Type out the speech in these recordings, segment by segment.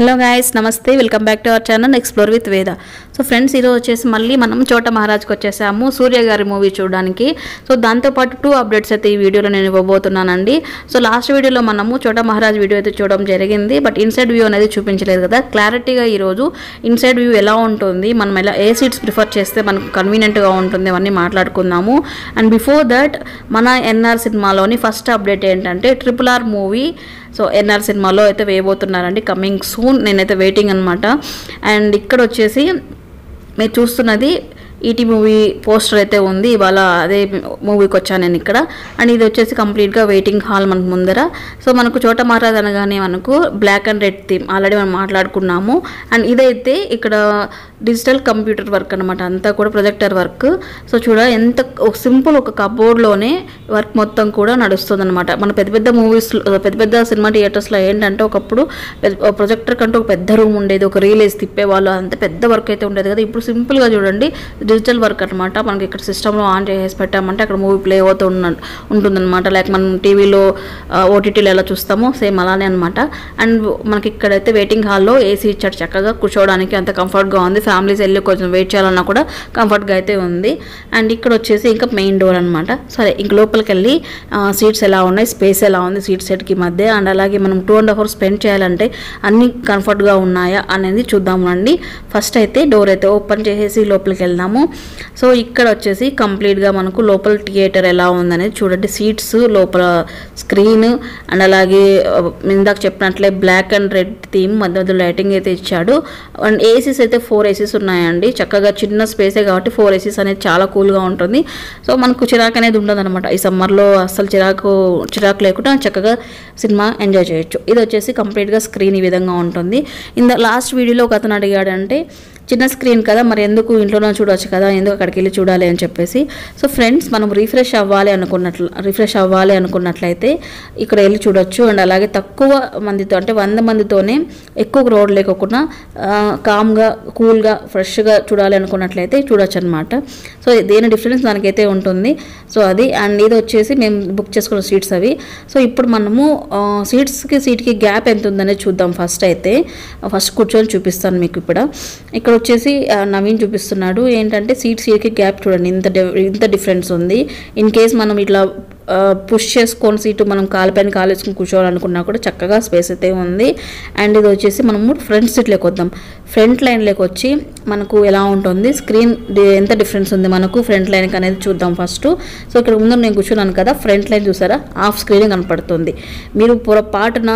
hello guys నమస్తే welcome back to our channel explore with Veda so friends ఈరోజు వచ్చేసి మళ్ళీ మనం చోట మహారాజ్కి వచ్చేసాము సూర్య గారి మూవీ చూడడానికి సో దాంతోపాటు టూ అప్డేట్స్ అయితే ఈ వీడియోలో నేను ఇవ్వబోతున్నానండి సో లాస్ట్ వీడియోలో మనము చోట మహారాజ్ వీడియో అయితే చూడడం జరిగింది బట్ ఇన్సైడ్ వ్యూ అనేది చూపించలేదు కదా క్లారిటీగా ఈరోజు ఇన్సైడ్ వ్యూ ఎలా ఉంటుంది మనం ఎలా ఏ సీట్స్ ప్రిఫర్ చేస్తే మనకు కన్వీనియంట్గా ఉంటుంది అవన్నీ మాట్లాడుకుందాము అండ్ బిఫోర్ దట్ మన ఎన్ఆర్ సినిమాలోని ఫస్ట్ అప్డేట్ ఏంటంటే triple R movie so NR సినిమాలో అయితే వేయబోతున్నారండి కమింగ్ సూన్ నేనైతే వెయిటింగ్ అనమాట అండ్ ఇక్కడ వచ్చేసి మీరు చూస్తున్నది ఈటీ మూవీ పోస్టర్ అయితే ఉంది ఇవాళ అదే మూవీకి వచ్చాను నేను ఇక్కడ అండ్ ఇది వచ్చేసి కంప్లీట్గా వెయిటింగ్ హాల్ మనకు ముందర సో మనకు చోట మహారాజ్ అనగానే మనకు black and red theme already మనం మాట్లాడుకున్నాము అండ్ ఇదైతే ఇక్కడ డిజిటల్ కంప్యూటర్ వర్క్ అనమాట అంతా కూడా ప్రొజెక్టర్ వర్క్ సో చూడ ఎంత సింపుల్ ఒక కబోర్డ్లోనే వర్క్ మొత్తం కూడా నడుస్తుంది అనమాట మన పెద్ద పెద్ద మూవీస్ పెద్ద పెద్ద సినిమా థియేటర్స్లో ఏంటంటే ఒకప్పుడు ప్రొజెక్టర్ కంటే ఒక పెద్ద రూమ్ ఉండేది ఒక రీల్ వేసి తిప్పేవాళ్ళు అంత పెద్ద వర్క్ అయితే ఉండేది కదా ఇప్పుడు సింపుల్గా చూడండి డిజిటల్ వర్క్ అనమాట మనకి ఇక్కడ సిస్టంలో ఆన్ చేసి పెట్టామంటే అక్కడ మూవీ ప్లే అవుతూ ఉన్న ఉంటుందన్నమాట లైక్ మనం టీవీలో ఓటీటీలో ఎలా చూస్తామో సేమ్ అలానే అనమాట అండ్ మనకి ఇక్కడైతే వెయిటింగ్ హాల్లో ఏసీ ఇచ్చాడు చక్కగా కూర్చోవడానికి అంత కంఫర్ట్గా ఉంది ఫ్యామిలీస్ వెళ్ళి కొంచెం వెయిట్ చేయాలన్నా కూడా కంఫర్ట్గా అయితే ఉంది అండ్ ఇక్కడ వచ్చేసి ఇంకా మెయిన్ డోర్ అనమాట సరే ఇంక లోపలికి వెళ్ళి సీట్స్ ఎలా ఉన్నాయి స్పేస్ ఎలా ఉంది సీట్ సెట్కి మధ్య అండ్ అలాగే మనం two and half hours spend చేయాలంటే అన్ని కంఫర్ట్గా ఉన్నాయా అనేది చూద్దాము అండి ఫస్ట్ అయితే డోర్ అయితే ఓపెన్ చేసేసి లోపలికి వెళ్దాము సో ఇక్కడ వచ్చేసి కంప్లీట్గా మనకు లోపల థియేటర్ ఎలా ఉందనేది చూడండి సీట్స్ లోపల స్క్రీన్ అండ్ అలాగే ఆ, ఇందాక చెప్పినట్లే బ్లాక్ అండ్ రెడ్ థీమ్ మధ్య మధ్య లైటింగ్ అయితే ఇచ్చాడు అండ్ ఏసీస్ అయితే ఫోర్ ఏసీస్ ఉన్నాయండి చక్కగా చిన్న స్పేసే కాబట్టి ఫోర్ ఏసీస్ అనేది చాలా కూల్గా ఉంటుంది సో మనకు చిరాకు అనేది ఉండదు అనమాట ఈ సమ్మర్లో అస్సలు చిరాకు చిరాకు లేకుండా చక్కగా సినిమా ఎంజాయ్ చేయొచ్చు ఇది వచ్చేసి కంప్లీట్గా స్క్రీన్ ఈ విధంగా ఉంటుంది ఇంద లాస్ట్ వీడియోలో ఒక అతను అడిగాడంటే చిన్న స్క్రీన్ కదా మరి ఎందుకు ఇంట్లోనే చూడవచ్చు కదా ఎందుకు అక్కడికి వెళ్ళి చూడాలి అని చెప్పేసి సో ఫ్రెండ్స్ మనం రిఫ్రెష్ అవ్వాలి అనుకున్నట్లు రిఫ్రెష్ అవ్వాలి అనుకున్నట్లయితే ఇక్కడ వెళ్ళి చూడొచ్చు అండ్ అలాగే తక్కువ మందితో అంటే వంద మందితోనే ఎక్కువ క్రౌడ్ లేకోకుండా కామ్గా కూల్గా ఫ్రెష్గా చూడాలి అనుకున్నట్లయితే చూడొచ్చు అనమాట సో దేని డిఫరెన్స్ దానికైతే ఉంటుంది సో అది అండ్ ఇది వచ్చేసి మేము బుక్ చేసుకున్న సీట్స్ అవి సో ఇప్పుడు మనము సీట్స్కి సీట్కి గ్యాప్ ఎంత ఉందనేది చూద్దాం ఫస్ట్ అయితే ఫస్ట్ కూర్చొని చూపిస్తాను మీకు ఇప్పుడు ఇక్కడ వచ్చేసి ఆ, నవీన్ చూపిస్తున్నాడు ఏంటంటే సీట్ సీట్కి గ్యాప్ చూడండి ఇంత డి- ఇంత డిఫరెన్స్ ఉంది ఇన్ కేస్ మనం ఇట్లా పుష్ చేసుకొని సీటు మనం కాలుపైన కాలు వేసుకొని కూర్చోవాలనుకున్నా కూడా చక్కగా స్పేస్ అయితే ఉంది అండ్ ఇది వచ్చేసి మనము ఫ్రంట్ సీట్లోకి వద్దాం ఫ్రంట్ లైన్లోకి వచ్చి మనకు ఎలా ఉంటుంది స్క్రీన్ డి- ఎంత డిఫరెన్స్ ఉంది మనకు ఫ్రంట్ లైన్కి అనేది చూద్దాం ఫస్ట్ సో ఇక్కడ ముందు నేను కూర్చున్నాను కదా ఫ్రంట్ లైన్ చూసారా హాఫ్ స్క్రీన్ కనపడుతుంది మీరు పొరపాటున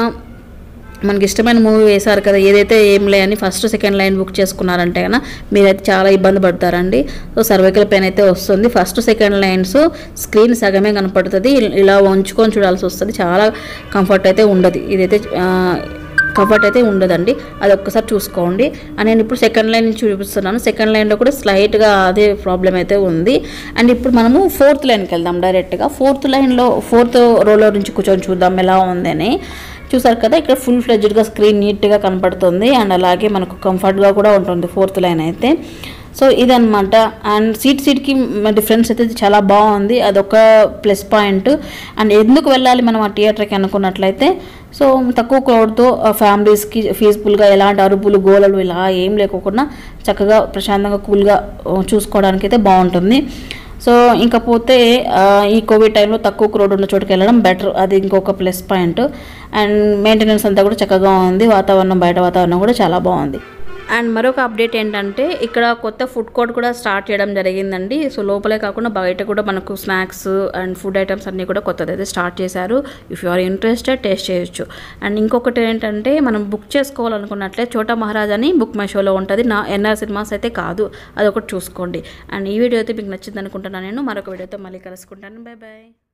మనకి ఇష్టమైన మూవీ వేశారు కదా ఏదైతే ఏం లే అని ఫస్ట్ సెకండ్ లైన్ బుక్ చేసుకున్నారంటే కన్నా మీరైతే చాలా ఇబ్బంది పడతారండి సో సర్వైకల్ పెయిన్ అయితే వస్తుంది ఫస్ట్ సెకండ్ లైన్స్ స్క్రీన్ సగమే కనపడుతుంది ఇలా వంచుకొని చూడాల్సి వస్తుంది చాలా కంఫర్ట్ అయితే ఉండదు ఇదైతే ఆ, కంఫర్ట్ అయితే ఉండదండి అది ఒక్కసారి చూసుకోండి అండ్ నేను ఇప్పుడు సెకండ్ లైన్ నుంచి చూపిస్తున్నాను సెకండ్ లైన్లో కూడా స్లైట్గా అదే ప్రాబ్లం అయితే ఉంది అండ్ ఇప్పుడు మనము ఫోర్త్ లైన్కి వెళ్దాం డైరెక్ట్గా ఫోర్త్ లైన్లో ఫోర్త్ రోలో నుంచి కూర్చొని చూద్దాం ఎలా ఉందని చూసారు కదా ఇక్కడ ఫుల్ ఫ్లెడ్జ్డ్గా స్క్రీన్ నీట్గా కనపడుతుంది అండ్ అలాగే మనకు కంఫర్ట్గా కూడా ఉంటుంది ఫోర్త్ లైన్ అయితే సో ఇదనమాట అండ్ సీట్ సీట్కి డిఫరెన్స్ అయితే చాలా బాగుంది అదొక ప్లస్ పాయింట్ అండ్ ఎందుకు వెళ్ళాలి మనం ఆ థియేటర్కి అనుకున్నట్లయితే సో తక్కువ క్రౌడ్తో ఫ్యామిలీస్కి ఫీజ్ఫుల్గా ఎలాంటి అరుపులు గోలలు ఇలా ఏం లేకోకుండా చక్కగా ప్రశాంతంగా కూల్గా చూసుకోవడానికి అయితే బాగుంటుంది సో ఇంకపోతే ఆ, ఈ కోవిడ్ టైంలో తక్కువ క్రౌడ్ ఉన్న చోటుకి వెళ్ళడం బెటర్ అది ఇంకొక ప్లస్ పాయింట్ అండ్ మెయింటెనెన్స్ అంతా కూడా చక్కగా ఉంది వాతావరణం బయట వాతావరణం కూడా చాలా బాగుంది అండ్ మరొక అప్డేట్ ఏంటంటే ఇక్కడ కొత్త ఫుడ్ కోర్ట్ కూడా స్టార్ట్ చేయడం జరిగిందండి సో లోపలే కాకుండా బయట కూడా మనకు స్నాక్స్ అండ్ ఫుడ్ ఐటమ్స్ అన్నీ కూడా కొత్తది అయితే స్టార్ట్ చేశారు if you are interested taste చేయొచ్చు అండ్ ఇంకొకటి ఏంటంటే మనం బుక్ చేసుకోవాలనుకున్నట్లే చోటా మహారాజ్ అని బుక్ మై షోలో ఉంటుంది నా ఎన్ఆర్ సినిమాస్ అయితే కాదు అదొకటి చూసుకోండి అండ్ ఈ వీడియో అయితే మీకు నచ్చింది అనుకుంటున్నాను నేను మరొక వీడియోతో మళ్ళీ కలుసుకుంటాను బాయ్ బాయ్